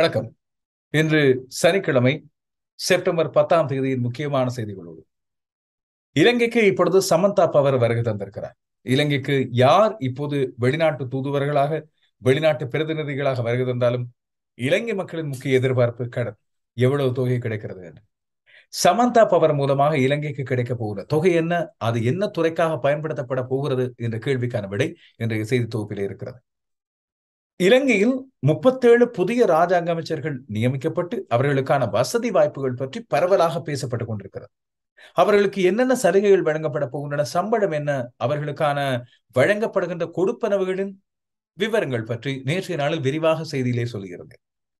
வணக்கம் இன்று சனிக்கிழமை செப்டம்பர் பத்தாம் தேதியின் முக்கியமான செய்திகளோடு இலங்கைக்கு இப்பொழுது சமந்தா பவர் வருகை தந்திருக்கிறார் இலங்கைக்கு யார் இப்போது வெளிநாட்டு தூதுவர்களாக வெளிநாட்டு பிரதிநிதிகளாக வருகை தந்தாலும் இலங்கை மக்களின் முக்கிய எதிர்பார்ப்பு கடன் எவ்வளவு தொகை கிடைக்கிறது என்று சமந்தா பவர் மூலமாக இலங்கைக்கு கிடைக்க போகிற தொகை என்ன அது என்ன துறைக்காக பயன்படுத்தப்பட போகிறது என்ற கேள்விக்கான விடை இன்றைய செய்தி தொகுப்பிலே இருக்கிறது இலங்கையில் முப்பத்தேழு புதிய ராஜாங்க அமைச்சர்கள் நியமிக்கப்பட்டு அவர்களுக்கான வசதி வாய்ப்புகள் பற்றி பரவலாக பேசப்பட்டுக் கொண்டிருக்கிறது அவர்களுக்கு என்னென்ன சலுகைகள் வழங்கப்பட போகின்றன சம்பளம் என்ன அவர்களுக்கான வழங்கப்படுகின்ற கொடுப்பனவுகளின் விவரங்கள் பற்றி நேற்றைய நாளில் விரிவாக செய்தியிலே சொல்கிறது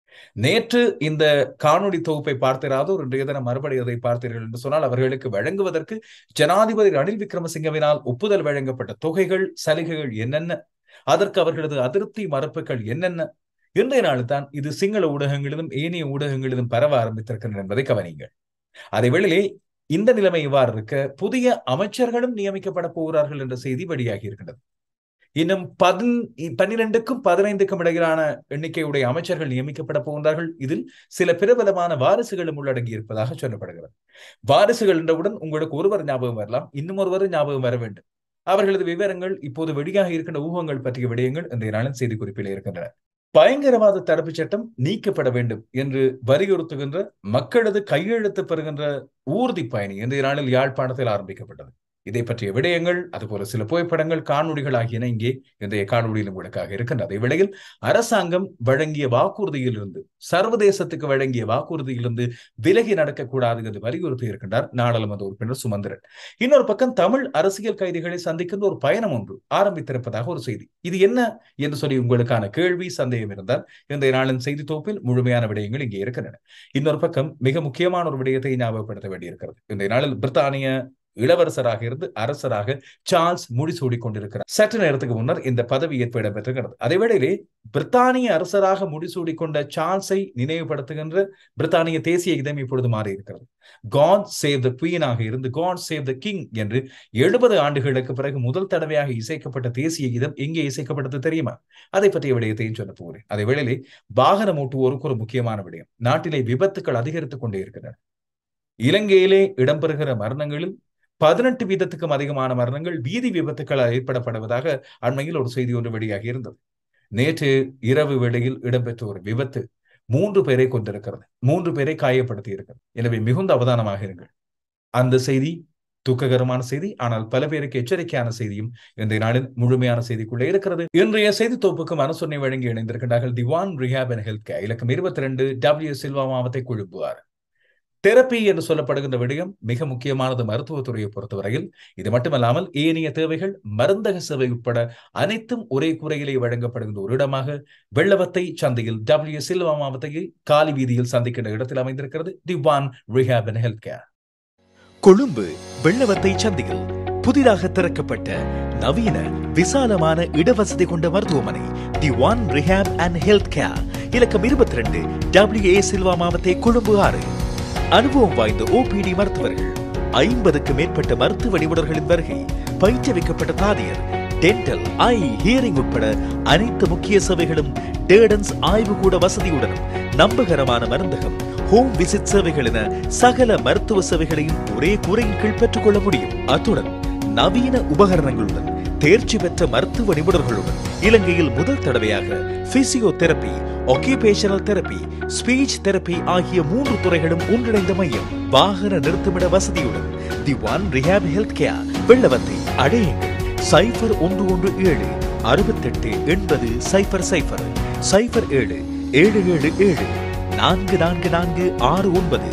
நேற்று இந்த காணொலி தொகுப்பை பார்த்திராதோர் இன்றைய தினம் மறுபடி அதை பார்த்தீர்கள் என்று சொன்னால் அவர்களுக்கு வழங்குவதற்கு ஜனாதிபதி ரணில் விக்ரமசிங்கவினால் ஒப்புதல் வழங்கப்பட்ட தொகைகள் சலுகைகள் என்னென்ன அதற்கு அவர்களது அதிருப்தி மறுப்புகள் என்னென்ன இன்றைய நாள் தான் இது சிங்கள ஊடகங்களிலும் ஏனைய ஊடகங்களிலும் பரவ ஆரம்பித்திருக்கின்றன என்பதை கவனிங்கள் அதே வேளையிலே இந்த நிலைமை இவ்வாறு இருக்க புதிய அமைச்சர்களும் நியமிக்கப்பட போகிறார்கள் என்ற செய்தி வெளியாகி இருக்கின்றது இன்னும் பதின் பன்னிரெண்டுக்கும் பதினைந்துக்கும் இடையிலான எண்ணிக்கையுடைய அமைச்சர்கள் நியமிக்கப்பட போகின்றார்கள் இதில் சில பிரபலமான வாரிசுகளும் உள்ளடங்கி இருப்பதாக சொல்லப்படுகிறது வாரிசுகள் என்றவுடன் உங்களுக்கு ஒருவர் ஞாபகம் வரலாம் இன்னும் ஒருவர் ஞாபகம் வர வேண்டும் அவர்களது விவரங்கள் இப்போது வெளியாக இருக்கின்ற ஊகங்கள் பற்றிய விடயங்கள் இன்றைய நாளின் செய்தி குறிப்பில் இருக்கின்றன பயங்கரவாத தடுப்பு சட்டம் நீக்கப்பட வேண்டும் என்று வலியுறுத்துகின்ற மக்களது கையெழுத்து பெறுகின்ற ஊர்தி பயணி இன்றைய நாளில் யாழ்ப்பாணத்தில் ஆரம்பிக்கப்பட்டது இதை பற்றிய விடயங்கள் அதுபோல சில புகைப்படங்கள் காணொலிகள் ஆகியன இங்கே இன்றைய காணொலியில் உங்களுக்காக இருக்கின்றது இவ்விடையில் அரசாங்கம் வழங்கிய வாக்குறுதியிலிருந்து சர்வதேசத்துக்கு வழங்கிய வாக்குறுதியிலிருந்து விலகி நடக்கக்கூடாது என்று வலியுறுத்தி இருக்கின்றார் நாடாளுமன்ற உறுப்பினர் சுமந்திரன் இன்னொரு பக்கம் தமிழ் அரசியல் கைதிகளை சந்திக்கின்ற ஒரு பயணம் ஒன்று ஆரம்பித்திருப்பதாக ஒரு செய்தி இது என்ன என்று சொல்லி உங்களுக்கான கேள்வி சந்தேகம் இருந்தால் இன்றைய நாளின் செய்தி தொகுப்பில் முழுமையான விடயங்கள் இங்கே இருக்கின்றன இன்னொரு பக்கம் மிக முக்கியமான ஒரு விடயத்தை ஞாபகப்படுத்த வேண்டியிருக்கிறது இன்றைய நாளில் பிரித்தானிய இளவரசராக இருந்து அரசராக சார்ல்ஸ் முடிசூடிக் கொண்டிருக்கிறார் சற்று நேரத்துக்கு முன்னர் இந்த பதவி ஏற்பு இடம்பெற்றிருக்கிறது அதே வேளையிலே பிரித்தானிய அரசராக முடிசூடி கொண்ட சார்ல்ஸை நினைவுபடுத்துகின்ற பிரித்தானிய தேசிய இதம் இப்பொழுது மாறி இருக்கிறது காட் சேவ் த குவீனாக இருந்து காட் சேவ் த கிங் என்று எழுபது ஆண்டுகளுக்கு பிறகு முதல் தடவையாக இசைக்கப்பட்ட தேசிய கீதம் எங்கே இசைக்கப்பட்டது தெரியுமா அதை பற்றிய விடயத்தையும் சொல்ல போகிறேன் அதே வேளையிலே வாகனம் ஓட்டுவோருக்கு ஒரு முக்கியமான விடயம் நாட்டிலே விபத்துக்கள் அதிகரித்துக் கொண்டே இருக்கின்றன இலங்கையிலே இடம்பெறுகிற மரணங்களில் பதினெட்டு வீதத்துக்கும் அதிகமான மரணங்கள் வீதி விபத்துக்களால் ஏற்படப்படுவதாக அண்மையில் ஒரு செய்தி ஒன்று வெளியாகி இருந்தது நேற்று இரவு வேளையில் இடம்பெற்ற ஒரு விபத்து மூன்று பேரை கொண்டிருக்கிறது மூன்று பேரை காயப்படுத்தி இருக்கிறது எனவே மிகுந்த அவதானமாக இருங்கள் அந்த செய்தி துக்ககரமான செய்தி ஆனால் பல பேருக்கு எச்சரிக்கையான செய்தியும் இன்றைய நாளில் முழுமையான செய்திக்குள்ளே இருக்கிறது இன்றைய செய்தி தொகுப்புக்கும் அனுசரணை வழங்கி இணைந்திருக்கின்றார்கள் the one rehab and health care இலக்கம் இருபத்தி ரெண்டு டபிள்யூ சில்வா மாவத்தை குழுப்புவார் தெரப்பி என்று சொல்லப்படுகின்ற விடயம் மிக முக்கியமானது மருத்துவத்துறையை பொறுத்தவரையில் இது மட்டுமல்லாமல் ஏனைய தேவைகள் மருந்தக சேவை உட்பட அனைத்தும் ஒரே குறையிலே வழங்கப்படுகின்ற ஒரு இடமாக வெள்ளவத்தை சந்தையில் டபிள்யூ சில்வா மாவட்டத்தில் காலி வீதியில் சந்திக்கின்ற இடத்தில் அமைந்திருக்கிறது the one rehab and health care Colombo Wellawatte சந்தையில் புதிதாக திறக்கப்பட்ட நவீன விசாலமான இடவசதி கொண்ட மருத்துவமனை the one rehab and health care இலக்கம் இருபத்தி ரெண்டு டபிள்யூ ஏ சில்வா மாவட்ட கொழும்பு ஆறு அனுபவம் வாய்ந்த ஓபிடி மருத்துவர்கள் ஐம்பதுக்கு மேற்பட்ட மருத்துவ நிபுணர்களின் வருகை பயிற்றுவிக்கப்பட்ட தாதியர் டென்டல் ஐ ஹியரிங் உட்பட அனைத்து முக்கிய சேவைகளும் டேடன்ஸ் ஆய்வுகூட வசதியுடனும் நம்பகரமான மருந்தகம் ஹோம் விசிட் சேவைகள் என சகல மருத்துவ சேவைகளையும் ஒரே கூரையின் கீழ் பெற்றுக்கொள்ள முடியும் அத்துடன் நவீன உபகரணங்களுடன் தேர்ச்சி பெற்ற மருத்துவ நிபுணர்களுடன் இலங்கையில் முதல் தடவையாக physiotherapy occupational therapy speech therapy ஆகிய மூன்று துறைகளும் ஒன்றிணைந்த மையம் வாகன நிறுத்துமிட வசதியுடன் the one rehab health care Wellawatte அடையுங்கள் சைபர் ஒன்று ஒன்று ஏழு அறுபத்தெட்டு எண்பது சைபர் சைபர் சைபர் ஏழு ஏழு ஏழு ஏழு நான்கு நான்கு நான்கு ஆறு ஒன்பது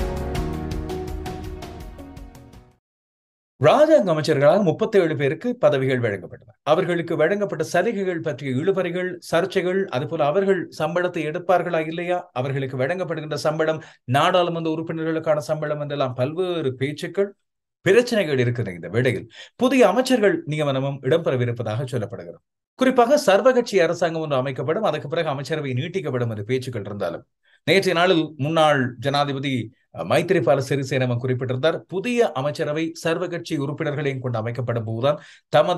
ராஜாங்க அமைச்சர்களாக முப்பத்தி ஏழு பேருக்கு பதவிகள் வழங்கப்பட்டன அவர்களுக்கு வழங்கப்பட்ட சலுகைகள் பற்றிய இழுபறிகள் சர்ச்சைகள் அதுபோல அவர்கள் சம்பளத்தை எடுப்பார்களா இல்லையா அவர்களுக்கு வழங்கப்படுகின்ற சம்பளம் நாடாளுமன்ற உறுப்பினர்களுக்கான சம்பளம் என்றெல்லாம் பல்வேறு பேச்சுக்கள் பிரச்சனைகள் இருக்கிற இந்த வேளையில் புதிய அமைச்சர்கள் நியமனமும் இடம்பெறவிருப்பதாக சொல்லப்படுகிறது குறிப்பாக சர்வகட்சி அரசாங்கம் ஒன்று அமைக்கப்படும் அதுக்கு பிறகு அமைச்சரவை நீட்டிக்கப்படும் என்று பேச்சுக்கள் இருந்தாலும் நேற்றைய நாளில் முன்னாள் ஜனாதிபதி மைத்திரிபால சிறிசேனவன் குறிப்பிட்டிருந்தார் புதிய அமைச்சரவை சர்வகட்சி உறுப்பினர்களையும் கொண்டு அமைக்கப்படும் போதுதான் தமது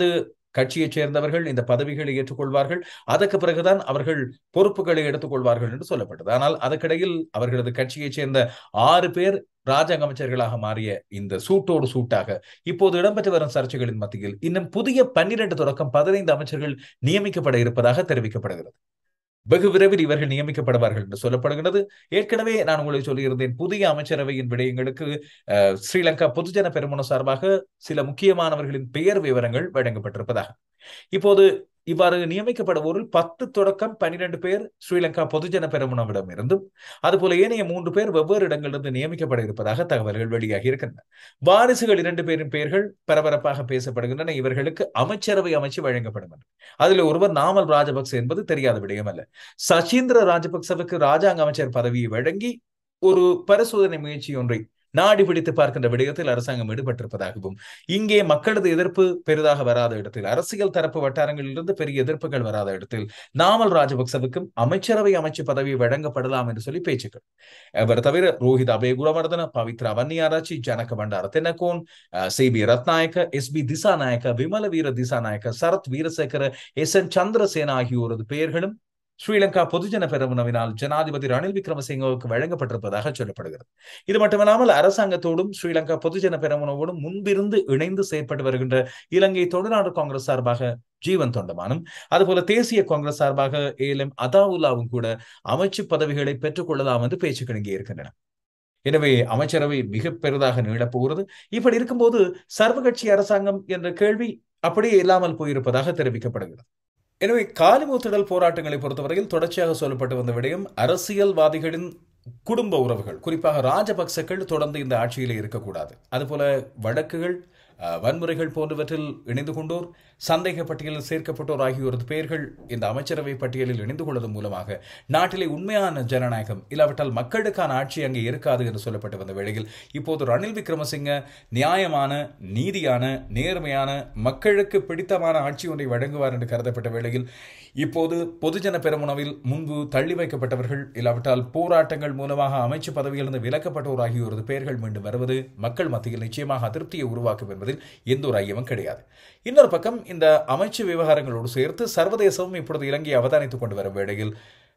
கட்சியைச் சேர்ந்தவர்கள் இந்த பதவிகளை ஏற்றுக்கொள்வார்கள் அதற்கு பிறகுதான் அவர்கள் பொறுப்புகளை எடுத்துக்கொள்வார்கள் என்று சொல்லப்பட்டது ஆனால் அதற்கிடையில் அவர்களது கட்சியைச் சேர்ந்த ஆறு பேர் ராஜாங்க அமைச்சர்களாக மாறிய இந்த சூட்டோடு சூட்டாக இப்போது இடம்பெற்று வரும் சர்ச்சைகளின் மத்தியில் இன்னும் புதிய பன்னிரண்டு தொடக்கம் பதினைந்து அமைச்சர்கள் நியமிக்கப்பட இருப்பதாக தெரிவிக்கப்படுகிறது வெகு விரைவில் இவர்கள் நியமிக்கப்படுவார்கள் என்று சொல்லப்படுகிறது ஏற்கனவே நான் உங்களுக்கு சொல்லியிருந்தேன் புதிய அமைச்சரவையின் விடயங்களுக்கு அஹ், ஸ்ரீலங்கா பொதுஜன பெருமன சார்பாக சில முக்கியமானவர்களின் பெயர் விவரங்கள் வழங்கப்பட்டிருப்பதாக இப்போது இவ்வாறு நியமிக்கப்படுவோரில் பத்து தொடக்கம் பன்னிரண்டு பேர் ஸ்ரீலங்கா பொதுஜன பெருமனவிடம் இருந்தும் அதுபோல ஏனைய மூன்று பேர் வெவ்வேறு இடங்களிலிருந்து நியமிக்கப்பட இருப்பதாக தகவல்கள் வெளியாகி இருக்கின்றன வாரிசுகள் இரண்டு பேரின் பெயர்கள் பரபரப்பாக பேசப்படுகின்றன இவர்களுக்கு அமைச்சரவை அமைச்சு வழங்கப்படும் என்று அதில் ஒருவர் நாமல் ராஜபக்ச என்பது தெரியாத விடயம் அல்ல சசீந்திர ராஜபக்சவுக்கு ராஜாங்க அமைச்சர் பதவியை வழங்கி ஒரு பரிசோதனை முயற்சி ஒன்றை நாடி பிடித்து பார்க்கின்ற விடயத்தில் அரசாங்கம் ஈடுபட்டிருப்பதாகவும் இங்கே மக்களது எதிர்ப்பு பெரிதாக வராத இடத்தில் அரசியல் தரப்பு வட்டாரங்களிலிருந்து பெரிய எதிர்ப்புகள் வராத இடத்தில் நாமல் ராஜபக்சவுக்கும் அமைச்சரவை அமைச்சு பதவி வழங்கப்படலாம் என்று சொல்லி பேச்சுக்கள் அவர் தவிர Rohitha Abeygunawardena Pavithra Wanniarachchi Janaka Bandara Tennakoon C B Ratnayake S B Dissanayake Wimalaweera Dissanayake Sarath Weerasekara S N Chandrasena ஆகியோரது பெயர்களும் ஸ்ரீலங்கா பொதுஜன பெரமுனவினால் ஜனாதிபதி ரணில் விக்ரமசிங்கவுக்கு வழங்கப்பட்டிருப்பதாக சொல்லப்படுகிறது இது மட்டுமல்லாமல் அரசாங்கத்தோடும் ஸ்ரீலங்கா பொதுஜன பெரமுனவோடும் முன்பிருந்து இணைந்து செயற்பட்டு வருகின்ற இலங்கை தொழில்நாடு காங்கிரஸ் சார்பாக ஜீவன் தொண்டமானும் அதுபோல தேசிய காங்கிரஸ் சார்பாக ஏஎல்எம் அதாவுல்லாவும் கூட அமைச்சு பதவிகளை பெற்றுக் கொள்ளலாம் என்று பேச்சுக்கள் இங்கே இருக்கின்றன எனவே அமைச்சரவை மிக பெரிதாக நீளப்போகிறது இப்படி இருக்கும்போது சர்வகட்சி அரசாங்கம் என்ற கேள்வி அப்படியே இல்லாமல் போயிருப்பதாக தெரிவிக்கப்படுகிறது எனவே காலிமூத்திடல் போராட்டங்களை பொறுத்தவரையில் தொடர்ச்சியாக சொல்லப்பட்டு வந்த விடயம் அரசியல்வாதிகளின் குடும்ப உறவுகள் குறிப்பாக ராஜபக்சக்கள் தொடர்ந்து இந்த ஆட்சியிலே இருக்கக்கூடாது அதுபோல வழக்குகள் அஹ், வன்முறைகள் போன்றவற்றில் இணைந்து கொண்டோர் சந்தேக பட்டியலில் சேர்க்கப்பட்டோர் ஆகியோரது பெயர்கள் இந்த அமைச்சரவை பட்டியலில் இணைந்து கொள்வதன் மூலமாக நாட்டிலே உண்மையான ஜனநாயகம் இல்லாவிட்டால் மக்களுக்கான ஆட்சி அங்கே இருக்காது என்று சொல்லப்பட்டு வந்த வேளையில் இப்போது ரணில் விக்ரமசிங்க நியாயமான நீதியான நேர்மையான மக்களுக்கு பிடித்தமான ஆட்சி ஒன்றை வழங்குவார் என்று கருதப்பட்ட வேளையில் இப்போது பொதுஜன பெருமுனவில் முன்பு தள்ளி வைக்கப்பட்டவர்கள் இல்லாவிட்டால் போராட்டங்கள் மூலமாக அமைச்சு பதவியிலிருந்து விலக்கப்பட்டோர் ஆகியோரது பெயர்கள் மீண்டும் வருவது மக்கள் மத்தியில் நிச்சயமாக அதிருப்தியை உருவாக்கும் என்பதில் எந்த ஒரு ஐயமும் கிடையாது இன்னொரு பக்கம் இந்த அமைச்சு விவகாரங்களோடு சேர்த்து சர்வதேசமும் இப்பொழுது இலங்கையை அவதானித்துக் கொண்டு வரும் வேளையில்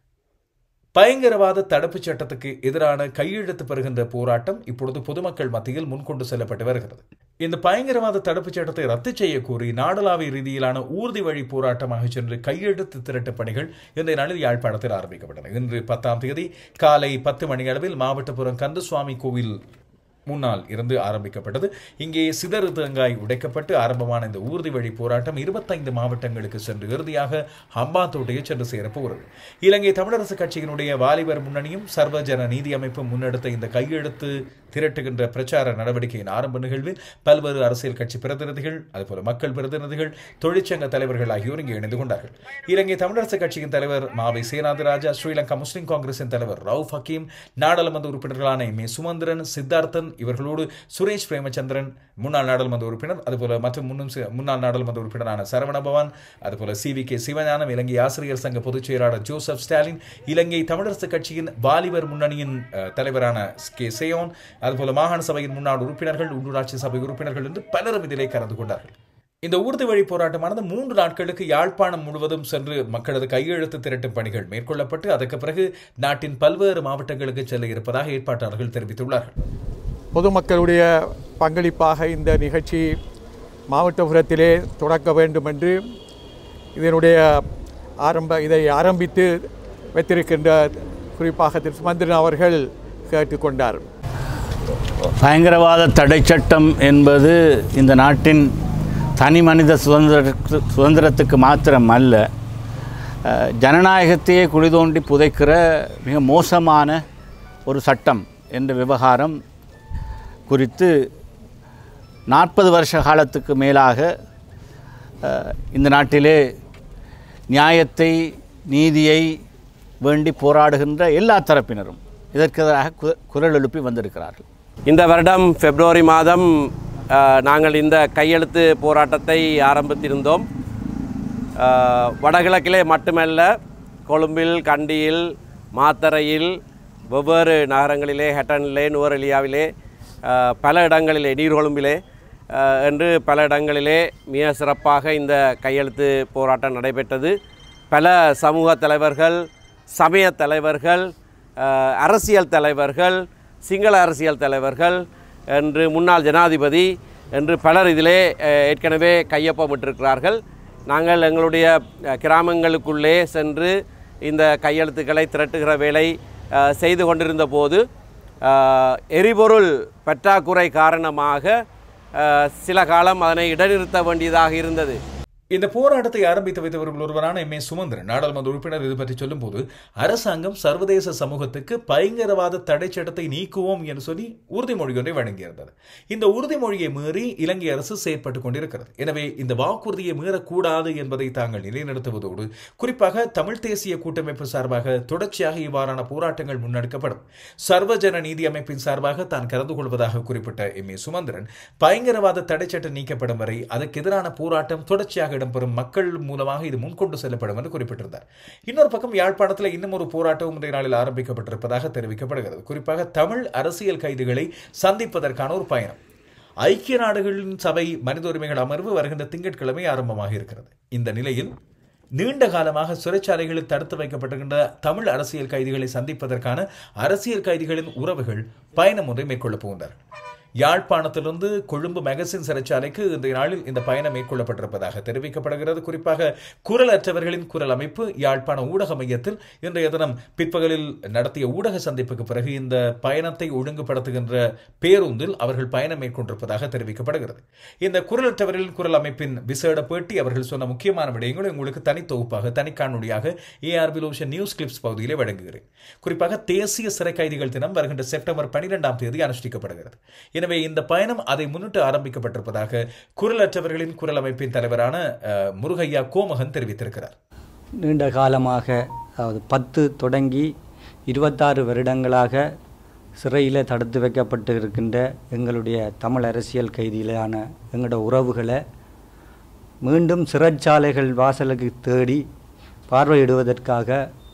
பயங்கரவாத தடுப்புச் சட்டத்துக்கு எதிரான கையெழுத்து பெறுகின்ற போராட்டம் இப்பொழுது பொதுமக்கள் மத்தியில் முன்கொண்டு செல்லப்பட்டு வருகிறது இந்த பயங்கரவாத தடுப்புச் சட்டத்தை ரத்து செய்ய கோரி நாடளாவிய ரீதியிலான ஊர்தி வழி போராட்டமாக சென்று கையெழுத்து திரட்டு பணிகள் இன்றைய நாளில் யாழ்ப்பாணத்தில் ஆரம்பிக்கப்பட்டன இன்று பத்தாம் தேதி காலை பத்து மணி அளவில் மாவட்டபுரம் கந்தசுவாமி கோவில் முன்னால் இருந்து ஆரம்பிக்கப்பட்டது இங்கே சிதறு தேங்காய் உடைக்கப்பட்டு ஆரம்பமான இந்த ஊர்தி வழி போராட்டம் இருபத்தைந்து மாவட்டங்களுக்கு சென்று இறுதியாக ஹம்பாந்தோட்டையை சென்று சேரப்போகிறது இலங்கை தமிழரசு கட்சியினுடைய வாலிபர் முன்னணியும் சர்வஜன நீதி அமைப்பும் முன்னெடுத்த இந்த கையெழுத்து திரட்டுகின்ற பிரச்சார நடவடிக்கையின் ஆரம்ப நிகழ்வில் பல்வேறு அரசியல் கட்சி பிரதிநிதிகள் அதுபோல மக்கள் பிரதிநிதிகள் தொழிற்சங்க தலைவர்கள் ஆகியோர் இங்கே இணைந்து கொண்டார்கள் இலங்கை தமிழரசு கட்சியின் தலைவர் மாவை சேனாதிராஜா ஸ்ரீலங்கா முஸ்லிம் காங்கிரசின் தலைவர் ரவுப் ஹக்கீம் நாடாளுமன்ற உறுப்பினர்களான எம் ஏ சுமந்திரன் சித்தார்த்தன் இவர்களோடு சுரேஷ் பிரேமச்சந்திரன் முன்னாள் நாடாளுமன்ற உறுப்பினர் அதுபோல மற்றும் முன்னும் சி- முன்னாள் நாடாளுமன்ற உறுப்பினரான சரவணபவான் அதுபோல C V K Sivagnanam Ilankai ஆசிரியர் சங்க பொதுச் செயலாளர் ஜோசப் ஸ்டாலின் இலங்கை தமிழரசு கட்சியின் வாலிபர் முன்னணியின் அஹ், தலைவரான கே சேயோன் அதுபோல மாகாண சபையின் முன்னாள் உறுப்பினர்கள் உள்ளூராட்சி சபை உறுப்பினர்கள் என்று பலரும் இதிலே கலந்து கொண்டார்கள் இந்த ஊர்தி வழி போராட்டமானது மூன்று நாட்களுக்கு யாழ்ப்பாணம் முழுவதும் சென்று மக்களது கையெழுத்து திரட்டும் பணிகள் மேற்கொள்ளப்பட்டு அதற்கு பிறகு நாட்டின் பல்வேறு மாவட்டங்களுக்கு செல்ல இருப்பதாக ஏற்பாட்டாளர்கள் தெரிவித்துள்ளார்கள் பொதுமக்களுடைய பங்களிப்பாக இந்த நிகழ்ச்சி மாவட்டபுரத்திலே தொடக்க வேண்டும் என்று இதனுடைய ஆரம்ப இதை ஆரம்பித்து வைத்திருக்கின்ற குறிப்பாக திரு சுமந்திரன் அவர்கள் கேட்டுக்கொண்டார் பயங்கரவாத தடை சட்டம் என்பது இந்த நாட்டின் தனி மனித சுதந்திரத்துக்கு சுதந்திரத்துக்கு மாத்திரம் அல்ல அஹ், ஜனநாயகத்தையே குழிதோண்டி புதைக்கிற மிக மோசமான ஒரு சட்டம் என்ற விவகாரம் குறித்து நாற்பது வருஷ காலத்துக்கு மேலாக அஹ், இந்த நாட்டிலே நியாயத்தை நீதியை வேண்டி போராடுகின்ற எல்லா தரப்பினரும் இதற்கு எதிராக கு- குரல் எழுப்பி வந்திருக்கிறார்கள் இந்த வருடம் பிப்ரவரி மாதம் அஹ், நாங்கள் இந்த கையெழுத்து போராட்டத்தை ஆரம்பித்திருந்தோம் அஹ், வடகிழக்கிலே மட்டுமல்ல கொழும்பில் கண்டியில் மாத்தறையில் வெவ்வேறு நகரங்களிலே ஹெட்டனிலே நுவரெலியாவிலே அஹ், பல இடங்களிலே நீர்கொழும்பிலே அஹ், என்று பல இடங்களிலே மிக சிறப்பாக இந்த கையெழுத்து போராட்டம் நடைபெற்றது பல சமூக தலைவர்கள் சமய தலைவர்கள் அஹ், அரசியல் தலைவர்கள் சிங்கள அரசியல் தலைவர்கள் என்று முன்னாள் ஜனாதிபதி என்று பலர் இதிலே அஹ், ஏற்கனவே கையொப்பமிட்டிருக்கிறார்கள் நாங்கள் எங்களுடைய அஹ், கிராமங்களுக்குள்ளே சென்று இந்த கையெழுத்துக்களை திரட்டுகிற வேலை அஹ், செய்து கொண்டிருந்த போது அஹ், எரிபொருள் பற்றாக்குறை காரணமாக அஹ், சில காலம் அதனை இடைநிறுத்த வேண்டியதாக இருந்தது இந்த போராட்டத்தை ஆரம்பித்து வைத்தவர்கள் ஒருவரான எம் ஏ சுமந்திரன் நாடாளுமன்ற உறுப்பினர் இது பற்றி சொல்லும்போது அரசாங்கம் சர்வதேச சமூகத்துக்கு பயங்கரவாத தடை சட்டத்தை நீக்குவோம் என்று சொல்லி உறுதிமொழி ஒன்றை வழங்கியிருந்தது இந்த உறுதிமொழியை மீறி இலங்கை அரசு செயற்பட்டுக் கொண்டிருக்கிறது எனவே இந்த வாக்குறுதியை மீறக்கூடாது என்பதை தாங்கள் நிலைநிறுத்துவதோடு குறிப்பாக தமிழ் தேசிய கூட்டமைப்பு சார்பாக தொடர்ச்சியாக இவ்வாறான போராட்டங்கள் முன்னெடுக்கப்படும் சர்வஜன நீதி அமைப்பின் சார்பாக தான் கலந்து கொள்வதாக குறிப்பிட்ட எம் ஏ சுமந்திரன் பயங்கரவாத தடை சட்டம் நீக்கப்படும் வரை அதற்கு எதிரான போராட்டம் தொடர்ச்சியாக இடம்பெறும் மக்கள் மூலமாக இது முன்கொண்டு செல்லப்படும் என்று குறிப்பிட்டிருந்தார் இன்னொரு பக்கம் யாழ்ப்பாணத்தில் இன்னும் ஒரு போராட்டம் இன்றைய நாளில் ஆரம்பிக்கப்பட்டிருப்பதாக தெரிவிக்கப்படுகிறது குறிப்பாக தமிழ் அரசியல் கைதிகளை சந்திப்பதற்கான ஒரு பயணம் ஐக்கிய நாடுகளின் சபை மனித உரிமைகள் அமர்வு வருகின்ற திங்கட்கிழமை ஆரம்பமாக இருக்கிறது இந்த நிலையில் நீண்ட காலமாக சிறைச்சாலைகளில் தடுத்து வைக்கப்பட்டிருக்கின்ற தமிழ் அரசியல் கைதிகளை சந்திப்பதற்கான அரசியல் கைதிகளின் உறவுகள் பயணம் ஒன்றை மேற்கொள்ளப் போகின்றனர் யாழ்ப்பாணத்திலிருந்து கொழும்பு மெகசின் சிறைச்சாலைக்கு இன்றைய நாளில் இந்த பயணம் மேற்கொள்ளப்பட்டிருப்பதாக தெரிவிக்கப்படுகிறது குறிப்பாக குரல் அற்றவர்களின் குரல் அமைப்பு யாழ்ப்பாண ஊடக மையத்தில் இன்றைய தினம் பிற்பகலில் நடத்திய ஊடக சந்திப்புக்கு பிறகு இந்த பயணத்தை ஒழுங்குபடுத்துகின்ற பேருந்தில் அவர்கள் பயணம் மேற்கொண்டிருப்பதாக தெரிவிக்கப்படுகிறது இந்த குரல் அற்றவர்களின் குரல் அமைப்பின் விசேட பேட்டி அவர்கள் சொன்ன முக்கியமான விடயங்களை உங்களுக்கு தனித்தொகுப்பாக தனிக்காணொலியாக ஏஆர் பிலோஷன் நியூஸ் கிளிப்ஸ் பகுதியிலே வழங்குகிறேன் குறிப்பாக தேசிய சிறை கைதிகள் தினம் வருகின்ற செப்டம்பர் பனிரெண்டாம் தேதி அனுஷ்டிக்கப்படுகிறது எனவே இந்த பயணம் அதை முன்னிட்டு ஆரம்பிக்கப்பட்டிருப்பதாக குரலற்றவர்களின் குரல் அமைப்பின் தலைவரான அஹ், முருகையா கோமகன் தெரிவித்திருக்கிறார் நீண்ட காலமாக அதாவது பத்து தொடங்கி இருபத்தாறு வருடங்களாக சிறையில் தடுத்து வைக்கப்பட்டு இருக்கின்ற எங்களுடைய தமிழ் அரசியல் கைதிகளான எங்களோட உறவுகளை மீண்டும் சிறைச்சாலைகள் வாசலுக்கு தேடி பார்வையிடுவதற்காக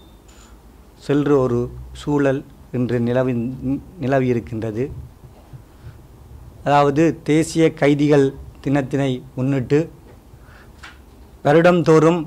செல்ற ஒரு சூழல் இன்று நிலவி நிலவி இருக்கின்றது அதாவது தேசிய கைதிகள் தினத்தினை முன்னிட்டு வருடந்தோறும்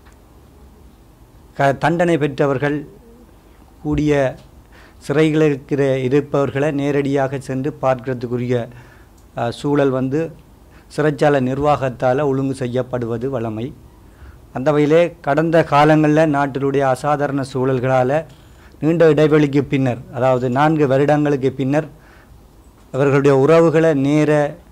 க தண்டனை பெற்றவர்கள் கூடிய சிறைகளுக்கு இருப்பவர்களை நேரடியாக சென்று பார்க்கறதுக்குரிய அஹ், சூழல் வந்து சிறைச்சாலை நிர்வாகத்தால் ஒழுங்கு செய்யப்படுவது வழமை அந்த வகையிலே கடந்த காலங்களில் நாட்டினுடைய அசாதாரண சூழல்களால் நீண்ட இடைவெளிக்கு பின்னர் அதாவது நான்கு வருடங்களுக்கு பின்னர் அவர்களுடைய உறவுகளை நேர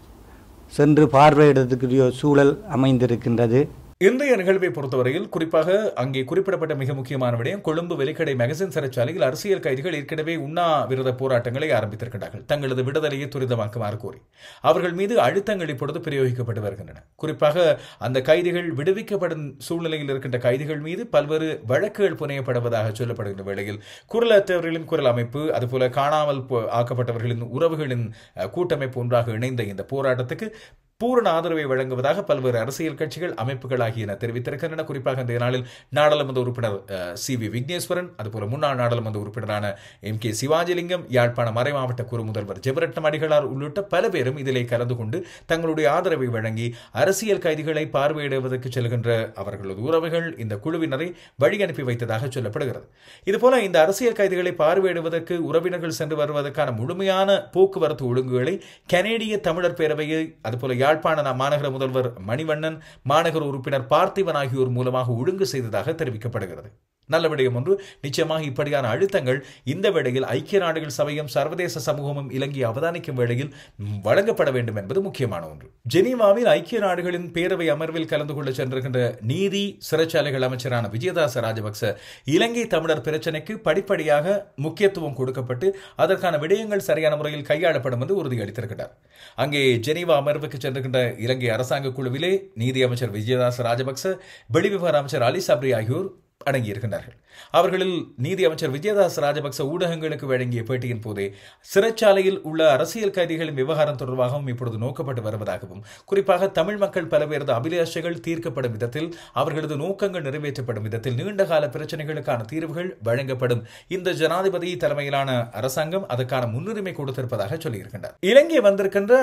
சென்று பார்வையிடுறதுக்குரிய சூழல் அமைந்திருக்கின்றது இன்றைய நிகழ்வை பொறுத்தவரையில் குறிப்பாக அங்கே குறிப்பிடப்பட்ட மிக முக்கியமான விடயம் கொழும்பு வெலிக்கடை மெகசின் சிறைச்சாலையில் அரசியல் கைதிகள் ஏற்கனவே உண்ணாவிரத போராட்டங்களை ஆரம்பித்திருக்கிறார்கள் தங்களது விடுதலையை துரிதமாக்குமாறு கோரி அவர்கள் மீது அழுத்தங்கள் இப்பொழுது பிரயோகிக்கப்பட்டு வருகின்றன குறிப்பாக அந்த கைதிகள் விடுவிக்கப்படும் சூழ்நிலையில் இருக்கின்ற கைதிகள் மீது பல்வேறு வழக்குகள் புனையப்படுவதாக சொல்லப்படுகின்ற வேளையில் குரலற்றவர்களின் குரல் அமைப்பு அதுபோல காணாமல் போ- ஆக்கப்பட்டவர்களின் உறவுகளின் அஹ், கூட்டமைப்பு ஒன்றாக இணைந்த இந்த போராட்டத்துக்கு பூரண ஆதரவை வழங்குவதாக பல்வேறு அரசியல் கட்சிகள் அமைப்புகள் ஆகியன தெரிவித்திருக்கின்றன குறிப்பாக இந்த நாளில் நாடாளுமன்ற உறுப்பினர் அஹ், சி வி விக்னேஸ்வரன் அதுபோல முன்னாள் நாடாளுமன்ற உறுப்பினரான எம் கே சிவாஜிலிங்கம் யாழ்ப்பாண மறைமாவட்ட குறு முதல்வர் ஜெபரட்னம் அடிகளார் உள்ளிட்ட பல பேரும் இதிலே கலந்து கொண்டு தங்களுடைய ஆதரவை வழங்கி அரசியல் கைதிகளை பார்வையிடுவதற்கு செல்கின்ற அவர்களது உறவுகள் இந்த குழுவினரை வழி அனுப்பி வைத்ததாக சொல்லப்படுகிறது இதுபோல இந்த அரசியல் கைதிகளை பார்வையிடுவதற்கு உறவினர்கள் சென்று வருவதற்கான முழுமையான போக்குவரத்து ஒழுங்குகளை கனேடிய தமிழர் பேரவையை அதுபோல யாழ்ப்பாண மாநகர முதல்வர் மணிவண்ணன் மாநகர உறுப்பினர் பார்த்திபன் ஆகியோர் மூலமாக ஒழுங்கு செய்ததாக தெரிவிக்கப்படுகிறது நல்ல விடயம் ஒன்று நிச்சயமாக இப்படியான அழுத்தங்கள் இந்த வேளையில் ஐக்கிய நாடுகள் சபையும் சர்வதேச சமூகமும் இலங்கையை அவதானிக்கும் வேளையில் ம், வழங்கப்பட வேண்டும் என்பது முக்கியமான ஒன்று ஜெனீவாவில் ஐக்கிய நாடுகளின் பேரவை அமர்வில் கலந்து கொள்ள சென்றிருக்கின்ற நீதி சிறைச்சாலைகள் அமைச்சரான விஜயதாச ராஜபக்ச இலங்கை தமிழர் பிரச்சினைக்கு படிப்படியாக முக்கியத்துவம் கொடுக்கப்பட்டு அதற்கான விடயங்கள் சரியான முறையில் கையாளப்படும் என்று உறுதியளித்திருக்கிறார் அங்கே ஜெனீவா அமர்வுக்கு சென்றிருக்கின்ற இலங்கை அரசாங்க குழுவிலே நீதி அமைச்சர் விஜயதாச ராஜபக்ச வெளிவிவகார அமைச்சர் அலி சப்ரி ஆகியோர் அடங்கியிருக்கின்றார்கள் அவர்களில் நீதி அமைச்சர் விஜயதாஸ் ராஜபக்ச ஊடகங்களுக்கு வழங்கிய பேட்டியின் போதே சிறைச்சாலையில் உள்ள அரசியல் கைதிகளின் விவகாரம் தொடர்பாகவும் இப்பொழுது நோக்கப்பட்டு வருவதாகவும் குறிப்பாக தமிழ் மக்கள் பல பேரது அபிலாஷைகள் தீர்க்கப்படும் விதத்தில் அவர்களது நோக்கங்கள் நிறைவேற்றப்படும் விதத்தில் நீண்டகால பிரச்சனைகளுக்கான தீர்வுகள் வழங்கப்படும் இந்த ஜனாதிபதி தலைமையிலான அரசாங்கம் அதற்கான முன்னுரிமை கொடுத்திருப்பதாக சொல்லியிருக்கின்றார் இலங்கை வந்திருக்கின்ற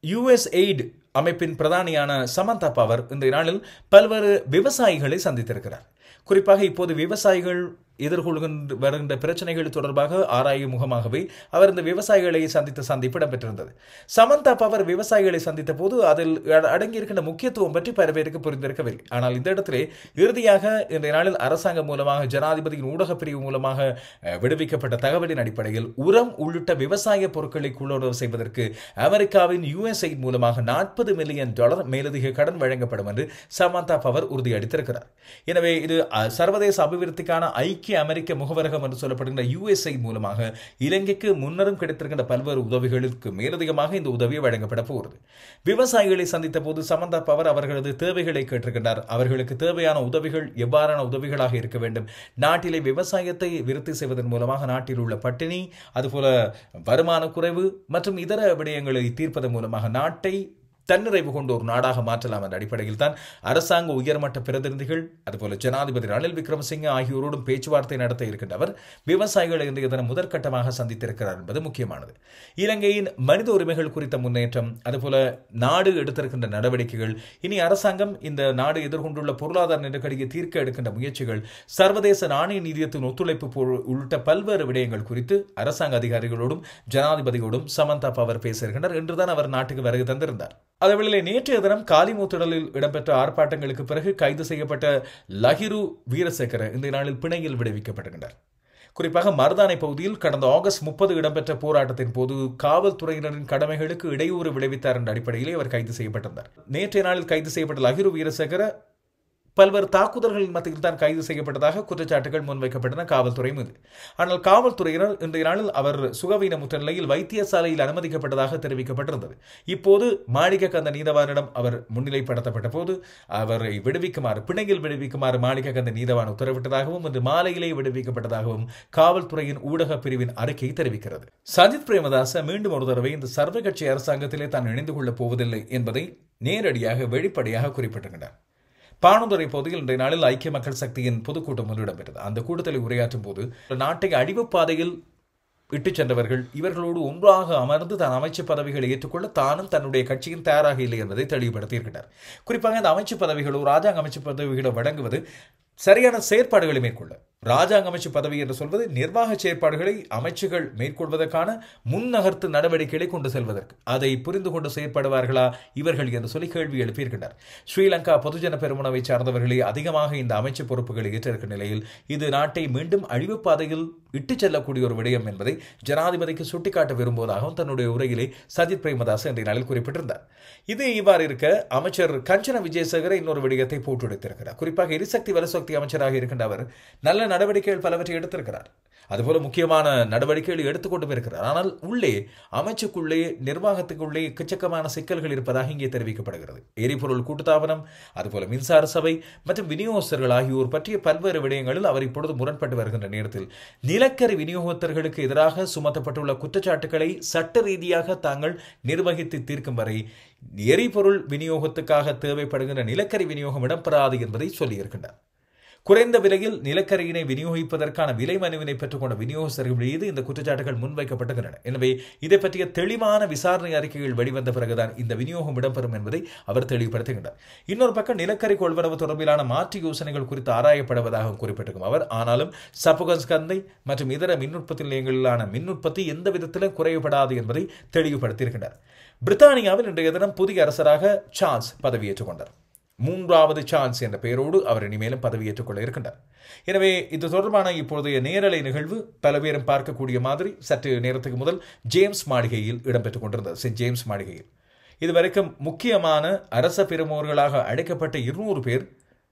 யுஎஸ் எய்ட் அமைப்பின் பிரதானியான சமந்தா பவர் இந்த நாளில் பல்வேறு விவசாயிகளை சந்தித்திருக்கிறார் குறிப்பாக இப்போது விவசாயிகள் எதிர்கொள்கின்ற வருகின்ற பிரச்சனைகள் தொடர்பாக ஆராயும் முகமாகவே அவர் இந்த விவசாயிகளை சந்தித்த சந்திப்பு இடம்பெற்றிருந்தது சமந்தா பவர் விவசாயிகளை சந்தித்த போது அதில் அட- அடங்கியிருக்கின்ற முக்கியத்துவம் பற்றி பல பேருக்கு புரிந்திருக்கவில்லை ஆனால் இந்த இடத்திலே இறுதியாக இன்றைய நாளில் அரசாங்கம் மூலமாக ஜனாதிபதியின் ஊடகப் பிரிவு மூலமாக அஹ், விடுவிக்கப்பட்ட தகவலின் அடிப்படையில் உரம் உள்ளிட்ட விவசாய பொருட்களை கொள்வனவு செய்வதற்கு அமெரிக்காவின் யுஎஸ்ஐ மூலமாக நாற்பது மில்லியன் டாலர் மேலதிக கடன் வழங்கப்படும் என்று சமந்தா பவர் உறுதியளித்திருக்கிறார் எனவே இது அஹ், சர்வதேச அபிவிருத்திக்கான ஐக்கிய அமெரிக்க முகவரகம் என்று சொல்லப்படுகின்ற யுஎஸ்ஐ மூலமாக இலங்கைக்கு முன்னரும் கிடைத்திருக்கின்ற பல்வேறு உதவிகளுக்கு மேலதிகமாக இந்த உதவி வழங்கப்பட போகிறது விவசாயிகளை சந்தித்த போது சமந்தா பவர் அவர்களது தேவைகளை கேட்டிருக்கின்றார் அவர்களுக்கு தேவையான உதவிகள் எவ்வாறான உதவிகளாக இருக்க வேண்டும் நாட்டிலே விவசாயத்தை விருத்தி செய்வதன் மூலமாக நாட்டில் உள்ள பட்டினி அதுபோல வருமான குறைவு மற்றும் இதர விடயங்களை தீர்ப்பதன் மூலமாக நாட்டை தன்னிறைவு கொண்ட ஒரு நாடாக மாற்றலாம் என்ற அடிப்படையில் தான் அரசாங்க உயர்மட்ட பிரதிநிதிகள் அதுபோல ஜனாதிபதி ரணில் விக்ரமசிங்கே ஆகியோரோடும் பேச்சுவார்த்தை நடத்த இருக்கின்ற அவர் விவசாயிகளை இன்றைய தினம் முதற்கட்டமாக சந்தித்திருக்கிறார் என்பது முக்கியமானது இலங்கையின் மனித உரிமைகள் குறித்த முன்னேற்றம் அதுபோல நாடு எடுத்திருக்கின்ற நடவடிக்கைகள் இனி அரசாங்கம் இந்த நாடு எதிர்கொண்டுள்ள பொருளாதார நெருக்கடியை தீர்க்க எடுக்கின்ற முயற்சிகள் சர்வதேச நாணய நிதியத்தின் ஒத்துழைப்பு போ- உள்ளிட்ட பல்வேறு விடயங்கள் குறித்து அரசாங்க அதிகாரிகளோடும் ஜனாதிபதியோடும் சமந்தா பவர் பேசியிருக்கின்றார் என்றுதான் அவர் நாட்டுக்கு வருகை தந்திருந்தார் அதேவேளை நேற்றைய தினம் காலிமூத்திடலில் இடம்பெற்ற ஆர்ப்பாட்டங்களுக்கு பிறகு கைது செய்யப்பட்ட லஹிரு வீரசேகர இந்த நாளில் பிணையில் விடுவிக்கப்பட்டிருக்கின்றார் குறிப்பாக மருதானை பகுதியில் கடந்த ஆகஸ்ட் முப்பது இடம்பெற்ற போராட்டத்தின் போது காவல்துறையினரின் கடமைகளுக்கு இடையூறு விளைவித்தார் என்ற அடிப்படையிலே அவர் கைது செய்யப்பட்டிருந்தார் நேற்றைய நாளில் கைது செய்யப்பட்ட லஹிரு வீரசேகர பல்வேறு தாக்குதல்களின் மத்தியில் தான் கைது செய்யப்பட்டதாக குற்றச்சாட்டுகள் முன்வைக்கப்பட்டன காவல்துறை மீது ஆனால் காவல்துறையினர் இன்றைய நாளில் அவர் சுகவீனமுற்ற நிலையில் வைத்தியசாலையில் அனுமதிக்கப்பட்டதாக தெரிவிக்கப்பட்டிருந்தது இப்போது மாளிகை கந்த நீதவானிடம் அவர் முன்னிலைப்படுத்தப்பட்ட போது அவரை விடுவிக்குமாறு பிணையில் விடுவிக்குமாறு மாளிகை கந்த நீதவான் உத்தரவிட்டதாகவும் இன்று மாலையிலே விடுவிக்கப்பட்டதாகவும் காவல்துறையின் ஊடக பிரிவின் அறிக்கை தெரிவிக்கிறது சஜித் பிரேமதாச மீண்டும் ஒரு தடவை இந்த சர்வ கட்சி அரசாங்கத்திலே தான் இணைந்து கொள்ளப் போவதில்லை என்பதை நேரடியாக வெளிப்படையாக குறிப்பிட்டிருக்கிறார் பாணுதுறை பகுதியில் இன்றைய நாளில் ஐக்கிய மக்கள் சக்தியின் பொதுக்கூட்டம் ஒன்று இடம்பெற்றது அந்த கூட்டத்தில் உரையாற்றும் போது நாட்டை அழிவுப் பாதையில் இட்டுச் சென்றவர்கள் இவர்களோடு ஒன்றாக அமர்ந்து தான் அமைச்சு பதவிகளை ஏற்றுக்கொள்ள தானும் தன்னுடைய கட்சியின் தயாராக இல்லை என்பதை தெளிவுபடுத்தியிருக்கிறார் குறிப்பாக இந்த அமைச்சு பதவிகளோ ராஜாங்க அமைச்சு பதவிகளோ வழங்குவது சரியான செயற்பாடுகளை மேற்கொள்ள ராஜாங்க அமைச்சு பதவி என்று சொல்வது நிர்வாக செயற்பாடுகளை அமைச்சுகள் மேற்கொள்வதற்கான முன்னகர்த்து நடவடிக்கைகளை கொண்டு செல்வதற்கு அதை புரிந்து கொண்டு செயற்படுவார்களா இவர்கள் என்று சொல்லி கேள்வி எழுப்பியிருக்கின்றனர் ஸ்ரீலங்கா பொதுஜன பெருமனவை சார்ந்தவர்களே அதிகமாக இந்த அமைச்சு பொறுப்புகளை ஏற்றிருக்கிற நிலையில் இது நாட்டை மீண்டும் அழிவுப் பாதையில் இட்டுச் செல்லக்கூடிய ஒரு விடயம் என்பதை ஜனாதிபதிக்கு சுட்டிக்காட்ட விரும்புவதாகவும் தன்னுடைய உரையிலே சஜித் பிரேமதாஸ் இன்றைய நாளில் குறிப்பிட்டிருந்தார் இது இவ்வாறு இருக்க அமைச்சர் கஞ்சன விஜயசேகர இன்னொரு விடயத்தை போட்டுடைத்திருக்கிறார் குறிப்பாக எரிசக்தி வலுசக்தி அமைச்சராக இருக்கின்ற அவர் நல்ல நடவடிக்கைகள் பலவற்றை எடுத்திருக்கிறார் அதுபோல முக்கியமான நடவடிக்கைகளை எடுத்துக்கொண்டும் இருக்கிறார் ஆனால் உள்ளே அமைச்சுக்குள்ளே நிர்வாகத்துக்குள்ளே எக்கச்சக்கமான சிக்கல்கள் இருப்பதாக இங்கே தெரிவிக்கப்படுகிறது எரிபொருள் கூட்டுத்தாபனம் அதுபோல மின்சார சபை மற்றும் விநியோகஸ்தர்கள் ஆகியோர் பற்றிய பல்வேறு விடயங்களில் அவர் இப்பொழுது முரண்பட்டு வருகின்ற நேரத்தில் நிலக்கரி விநியோகத்தர்களுக்கு எதிராக சுமத்தப்பட்டுள்ள குற்றச்சாட்டுகளை சட்ட ரீதியாக தாங்கள் நிர்வகித்து தீர்க்கும் வரை எரிபொருள் விநியோகத்துக்காக தேவைப்படுகின்ற நிலக்கரி விநியோகம் இடம்பெறாது என்பதை சொல்லியிருக்கின்றார் குறைந்த விலையில் நிலக்கரியினை விநியோகிப்பதற்கான விலை மனுவினை பெற்றுக்கொண்ட விநியோகஸ்தர்கள் மீது இந்த குற்றச்சாட்டுகள் முன்வைக்கப்பட்டுகின்றன எனவே இதை பற்றிய தெளிவான விசாரணை அறிக்கைகள் வெளிவந்த பிறகுதான் இந்த விநியோகம் இடம்பெறும் என்பதை அவர் தெளிவுபடுத்துகின்றார் இன்னொரு பக்கம் நிலக்கரி கொள்வனவு தொடர்பிலான மாற்று யோசனைகள் குறித்து ஆராயப்படுவதாக குறிப்பிட்டிருக்கும் அவர் ஆனாலும் சப்புகன்ஸ் கந்தை மற்றும் இதர மின் உற்பத்தி நிலையங்களிலான மின் உற்பத்தி எந்த விதத்திலும் குறைவுபடாது என்பதை தெளிவுபடுத்தியிருக்கின்றார் பிரித்தானியாவில் இன்றைய தினம் புதிய அரசராக சார்ல்ஸ் பதவியேற்றுக் கொண்டார் மூன்றாவது சான்ஸ் என்ற பெயரோடு அவர் இனிமேலும் பதவியேற்றுக் கொள்ள இருக்கின்றார் எனவே இது தொடர்பான இப்பொழுதைய நேரலை நிகழ்வு பல பேரும் பார்க்கக்கூடிய மாதிரி சற்று நேரத்துக்கு முதல் ஜேம்ஸ் மாளிகையில் இடம்பெற்றுக் கொண்டிருந்தது சென்ட் ஜேம்ஸ் மாளிகையில் இதுவரைக்கும் முக்கியமான அரச பெருமோர்களாக அழைக்கப்பட்ட இருநூறு பேர்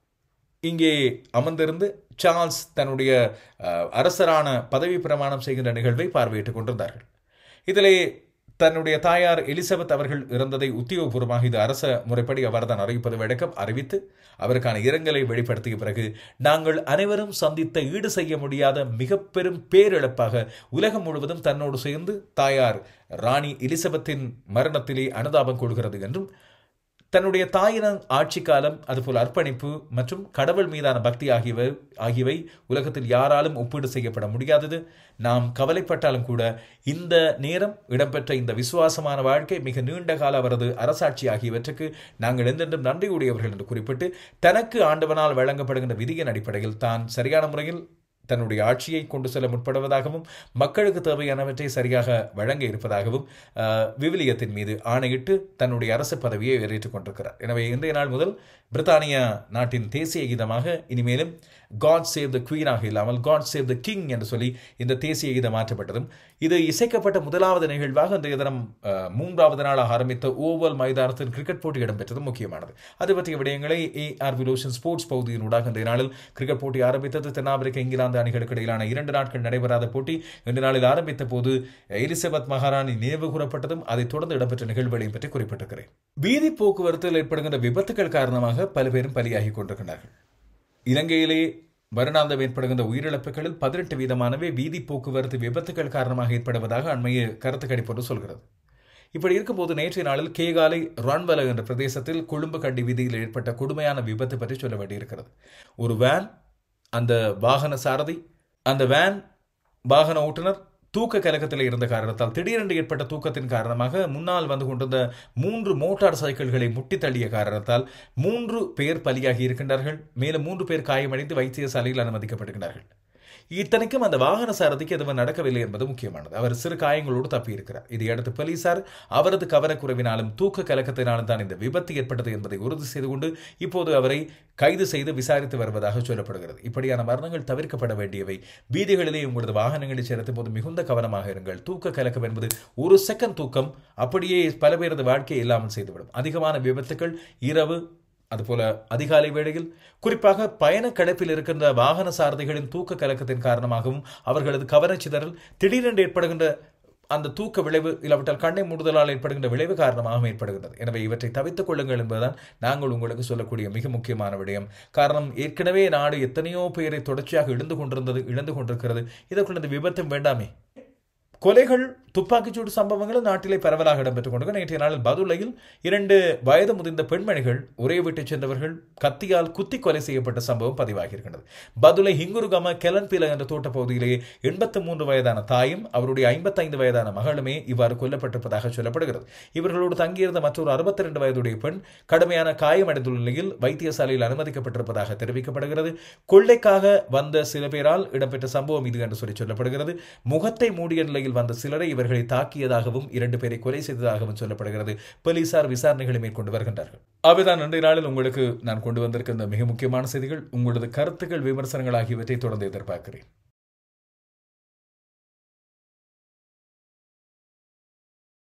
இங்கே அமர்ந்திருந்து சார்ல்ஸ் தன்னுடைய அஹ், அரசரான பதவி பிரமாணம் செய்கின்ற நிகழ்வை பார்வையிட்டுக் கொண்டிருந்தார்கள் இதிலே தன்னுடைய தாயார் எலிசபெத் அவர்கள் இறந்ததை உத்தியோகபூர்வமாக இது அரச முறைப்படி அவர்தான் அறிவிப்பது வழக்கம் அறிவித்து அவருக்கான இரங்கலை வெளிப்படுத்திய பிறகு நாங்கள் அனைவரும் சந்தித்த ஈடு செய்ய முடியாத மிக பெரும் பேரிழப்பாக உலகம் முழுவதும் தன்னோடு சேர்ந்து தாயார் ராணி எலிசபெத்தின் மரணத்திலே அனுதாபம் கொள்கிறது என்றும் தன்னுடைய தாயின ஆட்சி காலம் அதுபோல் அர்ப்பணிப்பு மற்றும் கடவுள் மீதான பக்தி ஆகியவை ஆகியவை உலகத்தில் யாராலும் ஒப்பீடு செய்யப்பட முடியாதது நாம் கவலைப்பட்டாலும் கூட இந்த நேரம் இடம்பெற்ற இந்த விசுவாசமான வாழ்க்கை மிக நீண்ட கால அவரது அரசாட்சி ஆகியவற்றுக்கு நாங்கள் என்றென்றும் நன்றியுடையவர்கள் என்று குறிப்பிட்டு தனக்கு ஆண்டவனால் வழங்கப்படுகின்ற விதியின் அடிப்படையில் தான் சரியான முறையில் தன்னுடைய ஆட்சியை கொண்டு செல்ல முற்படுவதாகவும் மக்களுக்கு தேவையானவற்றை சரியாக வழங்க இருப்பதாகவும் அஹ், விவிலியத்தின் மீது ஆணையிட்டு தன்னுடைய அரசு பதவியை ஏறேற்றுக் கொண்டிருக்கிறார் எனவே இன்றைய நாள் முதல் பிரித்தானியா நாட்டின் தேசிய கீதமாக இனிமேலும் காட் சேவ் த குவீனாக இல்லாமல் காட் சேவ் த கிங் என்று சொல்லி இந்த தேசிய கீதம் மாற்றப்பட்டதும் இது இசைக்கப்பட்ட முதலாவது நிகழ்வாக இன்றைய தினம் அஹ், மூன்றாவது நாளாக ஆரம்பித்த ஓவல் மைதானத்தில் கிரிக்கெட் போட்டி இடம்பெற்றது முக்கியமானது அது பற்றிய விடயங்களை ஏ ஆர் விலோஷன் ஸ்போர்ட்ஸ் பகுதியினூடாக இன்றைய நாளில் கிரிக்கெட் போட்டி ஆரம்பித்தது தென்னாப்பிரிக்க இங்கிலாந்து அணிகளுக்கு இடையிலான இரண்டு நாட்கள் நடைபெறாத போட்டி இன்று நாளில் ஆரம்பித்த போது எலிசபெத் மகாராணி நினைவு கூறப்பட்டதும் அதைத் தொடர்ந்து இடம்பெற்ற நிகழ்வுகளையும் பற்றி குறிப்பிட்டிருக்கிறேன் வீதி போக்குவரத்தில் ஏற்படுகின்ற விபத்துகள் காரணமாக பல பேரும் பலியாகிக் கொண்டிருக்கிறார்கள் இலங்கையிலே வருடாந்தம் ஏற்படுகின்ற உயிரிழப்புகளில் பதினெட்டு வீதமானவை வீதி போக்குவரத்து விபத்துகள் காரணமாக ஏற்படுவதாக அண்மைய கருத்து கணிப்பொன்று சொல்கிறது இப்படி இருக்கும்போது நேற்றைய நாளில் கேகாலை ரான்வல என்ற பிரதேசத்தில் கொழும்பு கண்டி வீதியில் ஏற்பட்ட கொடுமையான விபத்து பற்றி சொல்ல வேண்டியிருக்கிறது ஒரு வேன் அந்த வாகன சாரதி அந்த வேன் வாகன ஓட்டுநர் தூக்க கலக்கத்தில் இருந்த காரணத்தால் திடீரென்று ஏற்பட்ட தூக்கத்தின் காரணமாக முன்னால் வந்து கொண்டிருந்த மூன்று மோட்டார் சைக்கிள்களை முட்டி தள்ளிய காரணத்தால் மூன்று பேர் பலியாகி இருக்கின்றார்கள் மேலும் மூன்று பேர் காயமடைந்து வைத்தியசாலையில் அனுமதிக்கப்பட்டிருக்கிறார்கள் இத்தனைக்கும் அந்த வாகன சாரதிக்கு எதுவும் நடக்கவில்லை என்பது முக்கியமானது அவர் சிறு காயங்களோடு தப்பியிருக்கிறார் இதையடுத்து போலீசார் அவரது கவனக்குறைவினாலும் தூக்க கலக்கத்தினாலும் தான் இந்த விபத்து ஏற்பட்டது என்பதை உறுதி செய்து கொண்டு இப்போது அவரை கைது செய்து விசாரித்து வருவதாக சொல்லப்படுகிறது இப்படியான மரணங்கள் தவிர்க்கப்பட வேண்டியவை வீதிகளிலே உங்களது வாகனங்களை செலுத்தும் போது மிகுந்த கவனமாக இருங்கள் தூக்க கலக்கம் என்பது ஒரு செகண்ட் தூக்கம் அப்படியே பல பேரது வாழ்க்கையை இல்லாமல் செய்துவிடும் அதிகமான விபத்துக்கள் இரவு அதுபோல அதிகாலை வேளையில் குறிப்பாக பயண களைப்பில் இருக்கின்ற வாகன சாரதிகளின் தூக்க கலக்கத்தின் காரணமாகவும் அவர்களது கவனச்சிதறல் திடீரென்று ஏற்படுகின்ற அந்த தூக்க விளைவு இல்லாவிட்டால் கண்ணை மூடுதலால் ஏற்படுகின்ற விளைவு காரணமாகவும் ஏற்படுகின்றது எனவே இவற்றை தவித்துக் கொள்ளுங்கள் என்பதுதான் நாங்கள் உங்களுக்கு சொல்லக்கூடிய மிக முக்கியமான விடயம் காரணம் ஏற்கனவே நாடு எத்தனையோ பேரை தொடர்ச்சியாக இழந்து கொண்டிருந்தது இழந்து கொண்டிருக்கிறது இதற்குள்ள இந்த விபத்தும் வேண்டாமே கொலைகள் துப்பாக்கிச்சூடு சம்பவங்களும் நாட்டிலே பரவலாக இடம்பெற்றுக் கொண்டிருக்க நேற்றைய நாளில் பதுளையில் இரண்டு வயது முதிர்ந்த பெண்மணிகள் ஒரே வீட்டைச் சேர்ந்தவர்கள் கத்தியால் குத்தி கொலை செய்யப்பட்ட சம்பவம் பதிவாகியிருக்கின்றது பதுளை ஹிங்குருகம கெலன்பில என்ற தோட்ட பகுதியிலே எண்பத்தி மூன்று வயதான தாயும் அவருடைய ஐம்பத்தைந்து வயதான மகளுமே இவ்வாறு கொல்லப்பட்டிருப்பதாக சொல்லப்படுகிறது இவர்களோடு தங்கியிருந்த மற்றொரு அறுபத்தி ரெண்டு வயதுடைய பெண் கடுமையான காயமடைந்துள்ள நிலையில் வைத்தியசாலையில் அனுமதிக்கப்பட்டிருப்பதாக தெரிவிக்கப்படுகிறது கொள்ளைக்காக வந்த சில பேரால் இடம்பெற்ற சம்பவம் இது என்று சொல்லி சொல்லப்படுகிறது முகத்தை மூடிய நிலையில் வந்த சிலரை இவர்களை தாக்கியதாகவும் இரண்டு பேரை கொலை செய்ததாகவும் சொல்லப்படுகிறது போலீசார் விசாரணைகளை மேற்கொண்டு வருகின்றார்கள் அவைதான் இன்றைய நாளில் உங்களுக்கு நான் கொண்டு வந்திருக்கின்ற மிக முக்கியமான செய்திகள் உங்களது கருத்துக்கள் விமர்சனங்கள் ஆகியவற்றை தொடர்ந்து எதிர்பார்க்கிறேன்